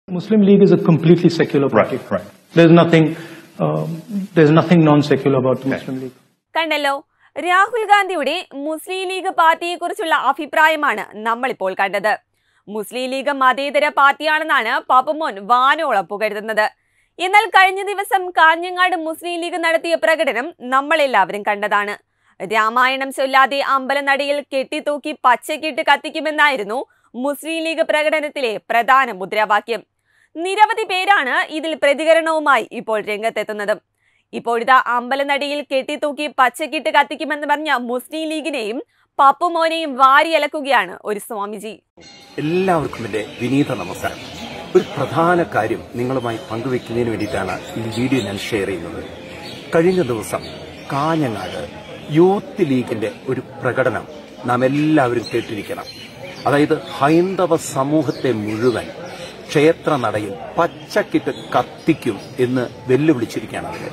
Muslim League is a completely secular party. Right, right. There's nothing, um, there's nothing non-secular about the Muslim League. കണ്ടല്ലോ രാഹുൽ ഗാന്ധിയുടെ മുസ്ലിം league പാർട്ടിയെക്കുറിച്ചുള്ള അഭിപ്രായമാണ് നമ്മളിപ്പോൾ കണ്ടത് മുസ്ലിം league മതേതര പാർട്ടിയാണെന്നാണ് പാപ്പമോൻ വാനോളം പുകഴ്ത്തുന്നത് എന്നാൽ കഴിഞ്ഞ ദിവസം കാഞ്ഞങ്ങാട് മുസ്ലിം ലീഗ് നടത്തിയ പ്രകടനം നമ്മളെല്ലാവരും കണ്ടതാണ് രാമായണം ചൊല്ലാതെ അമ്പലനടയിൽ കെട്ടിത്തൂക്കി പച്ചക്കിട്ട് കത്തിക്കുമെന്നായിരുന്നു മുസ്ലിം ലീഗ് പ്രകടനത്തിലെ പ്രധാന മുദ്രാവാക്യം നിരവധി പേരാണ് ഇതിൽ പ്രതികരണവുമായി ഇപ്പോൾ രംഗത്തെത്തുന്നത് ഇപ്പോഴിതാ അമ്പലനടിയിൽ കെട്ടിത്തൂക്കി പച്ചക്കിട്ട് കത്തിക്കുമെന്ന് പറഞ്ഞ മുസ്ലിം ലീഗിനെയും പപ്പുമോനെയും വാരിയലക്കുകയാണ് ഒരു സ്വാമിജി എല്ലാവർക്കും എന്റെ വിനീത നമസ്കാരം ഒരു പ്രധാന കാര്യം നിങ്ങളുമായി പങ്കുവെക്കുന്നതിന് വേണ്ടിയിട്ടാണ് ഈ വീഡിയോ ഞാൻ ഷെയർ ചെയ്യുന്നത് കഴിഞ്ഞ ദിവസം കാഞ്ഞങ്ങാട് യൂത്ത് ലീഗിന്റെ ഒരു പ്രകടനം നാം എല്ലാവരും കേട്ടിരിക്കണം അതായത് ഹൈന്ദവ സമൂഹത്തെ മുഴുവൻ ക്ഷേത്ര നടയിൽ പച്ചക്കിട്ട് കത്തിക്കും എന്ന് വെല്ലുവിളിച്ചിരിക്കുകയാണ് അവര്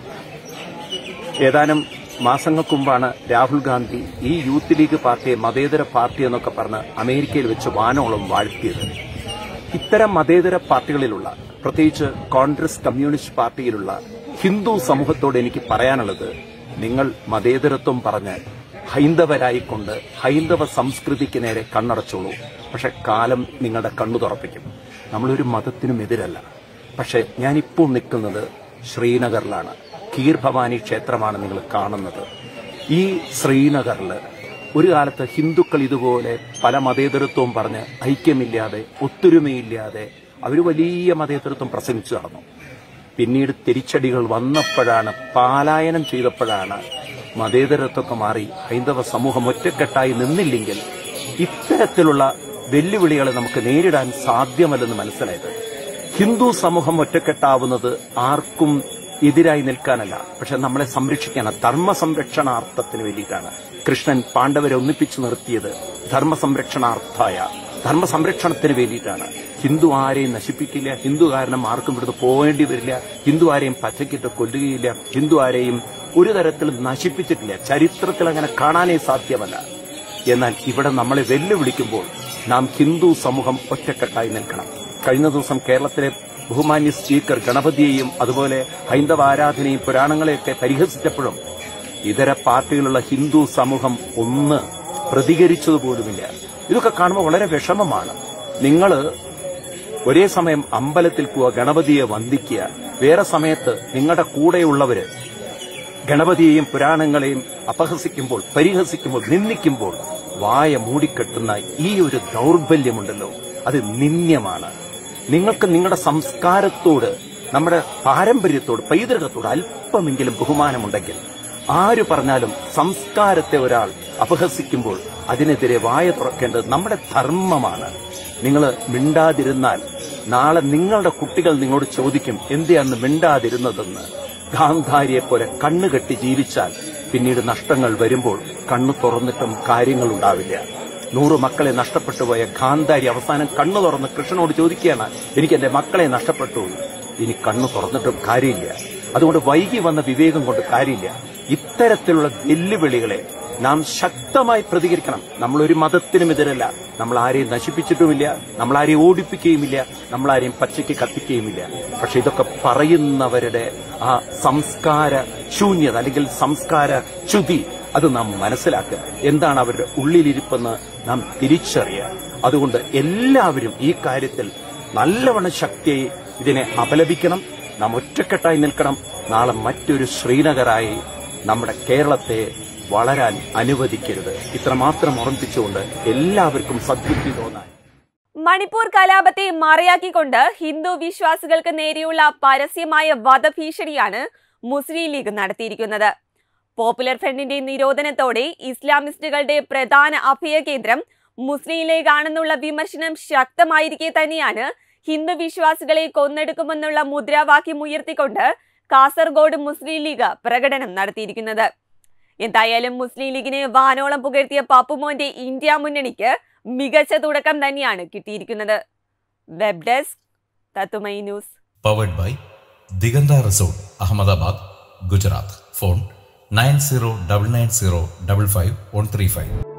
ഏതാനും മാസങ്ങൾക്ക് മുമ്പാണ് രാഹുൽ ഗാന്ധി ഈ യൂത്ത് ലീഗ് പാർട്ടിയെ മതേതര പാർട്ടി എന്നൊക്കെ പറഞ്ഞ് അമേരിക്കയിൽ വെച്ച് വാനോളം വാഴ്ത്തിയത് ഇത്തരം മതേതര പാർട്ടികളിലുള്ള പ്രത്യേകിച്ച് കോൺഗ്രസ് കമ്മ്യൂണിസ്റ്റ് പാർട്ടിയിലുള്ള ഹിന്ദു സമൂഹത്തോട് എനിക്ക് പറയാനുള്ളത് നിങ്ങൾ മതേതരത്വം പറഞ്ഞ് ഹൈന്ദവരായിക്കൊണ്ട് ഹൈന്ദവ സംസ്കൃതിക്ക് നേരെ കണ്ണടച്ചോളൂ പക്ഷെ കാലം നിങ്ങളുടെ കണ്ണു തുറപ്പിക്കും നമ്മളൊരു മതത്തിനും എതിരല്ല പക്ഷെ ഞാനിപ്പോൾ നിൽക്കുന്നത് ശ്രീനഗറിലാണ് കീർ ഭവാനി ക്ഷേത്രമാണ് നിങ്ങൾ കാണുന്നത് ഈ ശ്രീനഗറിൽ ഒരു കാലത്ത് ഹിന്ദുക്കൾ ഇതുപോലെ പല മതേതരത്വവും പറഞ്ഞ് ഐക്യമില്ലാതെ ഒത്തൊരുമയില്ലാതെ അവർ വലിയ മതേതരത്വം പ്രസംഗിച്ചു നടന്നു പിന്നീട് തിരിച്ചടികൾ വന്നപ്പോഴാണ് പാലായനം ചെയ്തപ്പോഴാണ് മതേതരത്വമൊക്കെ മാറി ഹൈന്ദവ സമൂഹം ഒറ്റക്കെട്ടായി നിന്നില്ലെങ്കിൽ ഇത്തരത്തിലുള്ള വെല്ലുവിളികളെ നമുക്ക് നേരിടാൻ സാധ്യമല്ലെന്ന് മനസ്സിലായത് ഹിന്ദു സമൂഹം ഒറ്റക്കെട്ടാവുന്നത് ആർക്കും എതിരായി നിൽക്കാനല്ല പക്ഷെ നമ്മളെ സംരക്ഷിക്കാനാണ് ധർമ്മ സംരക്ഷണാർത്ഥത്തിന് വേണ്ടിയിട്ടാണ് കൃഷ്ണൻ പാണ്ഡവരെ ഒന്നിപ്പിച്ചു നിർത്തിയത് ധർമ്മ സംരക്ഷണാർത്ഥായ ധർമ്മ സംരക്ഷണത്തിന് വേണ്ടിയിട്ടാണ് ഹിന്ദു ആരെയും നശിപ്പിക്കില്ല ഹിന്ദു കാരണം ആർക്കും ഇവിടുന്ന് പോകേണ്ടി വരില്ല ഹിന്ദു ആരെയും പച്ചക്കിട്ട് കൊല്ലുകയില്ല ഹിന്ദു ആരെയും ഒരു തരത്തിലും നശിപ്പിച്ചിട്ടില്ല ചരിത്രത്തിൽ അങ്ങനെ കാണാനേ സാധ്യമല്ല എന്നാൽ ഇവിടെ നമ്മളെ വെല്ലുവിളിക്കുമ്പോൾ നാം ഹിന്ദു സമൂഹം ഒറ്റക്കെട്ടായി നിൽക്കണം കഴിഞ്ഞ ദിവസം കേരളത്തിലെ ബഹുമാന്യ സ്പീക്കർ ഗണപതിയെയും അതുപോലെ ഹൈന്ദവ ആരാധനയും പുരാണങ്ങളെയൊക്കെ പരിഹസിച്ചപ്പോഴും ഇതര പാർട്ടികളുള്ള ഹിന്ദു സമൂഹം ഒന്ന് പ്രതികരിച്ചതുപോലുമില്ല ഇതൊക്കെ കാണുമ്പോൾ വളരെ വിഷമമാണ് നിങ്ങൾ ഒരേ സമയം അമ്പലത്തിൽ പോവുക ഗണപതിയെ വന്ദിക്കുക വേറെ സമയത്ത് നിങ്ങളുടെ കൂടെയുള്ളവര് ഗണപതിയെയും പുരാണങ്ങളെയും അപഹസിക്കുമ്പോൾ പരിഹസിക്കുമ്പോൾ നിന്ദിക്കുമ്പോൾ വായ മൂടിക്കെട്ടുന്ന ഈ ഒരു ദൗർബല്യമുണ്ടല്ലോ അത് നിന്ദ്യമാണ് നിങ്ങൾക്ക് നിങ്ങളുടെ സംസ്കാരത്തോട് നമ്മുടെ പാരമ്പര്യത്തോട് പൈതൃകത്തോട് അല്പമെങ്കിലും ബഹുമാനമുണ്ടെങ്കിൽ ആര് പറഞ്ഞാലും സംസ്കാരത്തെ ഒരാൾ അപഹസിക്കുമ്പോൾ അതിനെതിരെ വായ തുറക്കേണ്ടത് നമ്മുടെ ധർമ്മമാണ് നിങ്ങൾ മിണ്ടാതിരുന്നാൽ നാളെ നിങ്ങളുടെ കുട്ടികൾ നിങ്ങളോട് ചോദിക്കും എന്തിയാന്ന് മിണ്ടാതിരുന്നതെന്ന് ഗാന്ധാരിയെ പോലെ കണ്ണുകെട്ടി ജീവിച്ചാൽ പിന്നീട് നഷ്ടങ്ങൾ വരുമ്പോൾ കണ്ണു തുറന്നിട്ടും കാര്യങ്ങൾ ഉണ്ടാവില്ല നൂറ് മക്കളെ നഷ്ടപ്പെട്ടു പോയ ഗാന്ധാരി അവസാനം കണ്ണു തുറന്ന് കൃഷ്ണനോട് ചോദിക്കുകയാണ് എനിക്ക് എന്റെ മക്കളെ നഷ്ടപ്പെട്ടു ഇനി കണ്ണു തുറന്നിട്ടും കാര്യമില്ല അതുകൊണ്ട് വൈകി വന്ന വിവേകം കൊണ്ട് കാര്യമില്ല ഇത്തരത്തിലുള്ള വെല്ലുവിളികളെ നാം ശക്തമായി പ്രതികരിക്കണം നമ്മൾ ഒരു മതത്തിനും എതിരല്ല നമ്മൾ ആരെയും നശിപ്പിച്ചിട്ടുമില്ല നമ്മൾ ആരെയും ഓടിപ്പിക്കുകയുമില്ല നമ്മൾ ആരെയും പച്ചയ്ക്ക് കത്തിക്കുകയുമില്ല പക്ഷെ ഇതൊക്കെ പറയുന്നവരുടെ ആ സംസ്കാര ശൂന്യത അല്ലെങ്കിൽ സംസ്കാര ചുതി അത് നാം മനസ്സിലാക്കുക എന്താണ് അവരുടെ ഉള്ളിലിരിപ്പെന്ന് നാം തിരിച്ചറിയുക അതുകൊണ്ട് എല്ലാവരും ഈ കാര്യത്തിൽ നല്ലവണ്ണം ശക്തിയായി ഇതിനെ അപലപിക്കണം നാം ഒറ്റക്കെട്ടായി നിൽക്കണം നാളെ മറ്റൊരു ശ്രീനഗറായി നമ്മുടെ കേരളത്തെ വളരാൻ അനുവദിക്കരുത് ഇത്രമാത്രം ഓർമ്മിപ്പിച്ചുകൊണ്ട് എല്ലാവർക്കും സദ്ബുദ്ധി തോന്നാൻ മണിപ്പൂർ കലാപത്തെ മറയാക്കിക്കൊണ്ട് ഹിന്ദു വിശ്വാസികൾക്ക് നേരെയുള്ള പരസ്യമായ വധഭീഷണിയാണ് മുസ്ലിം ലീഗ് നടത്തിയിരിക്കുന്നത് പോപ്പുലർ ഫ്രണ്ടിന്റെ നിരോധനത്തോടെ ഇസ്ലാമിസ്റ്റുകളുടെ പ്രധാന അഭയകേന്ദ്രം മുസ്ലിം ലീഗ് ആണെന്നുള്ള വിമർശനം ശക്തമായിരിക്കെ തന്നെയാണ് ഹിന്ദു വിശ്വാസികളെ കൊന്നെടുക്കുമെന്നുള്ള മുദ്രാവാക്യം ഉയർത്തിക്കൊണ്ട് കാസർഗോഡ് മുസ്ലിം ലീഗ് പ്രകടനം നടത്തിയിരിക്കുന്നത് എന്തായാലും മുസ്ലിം ലീഗിനെ വാനോളം പുകഴ്ത്തിയ പപ്പുമോന്റെ ഇന്ത്യ മുന്നണിക്ക് മികച്ച തുടക്കം തന്നെയാണ് കിട്ടിയിരിക്കുന്നത് വെബ് ഡെസ്ക് തത്തുമൈ news powered by Digantha resort Ahmedabad Gujarat phone nine zero double nine zero double five one three five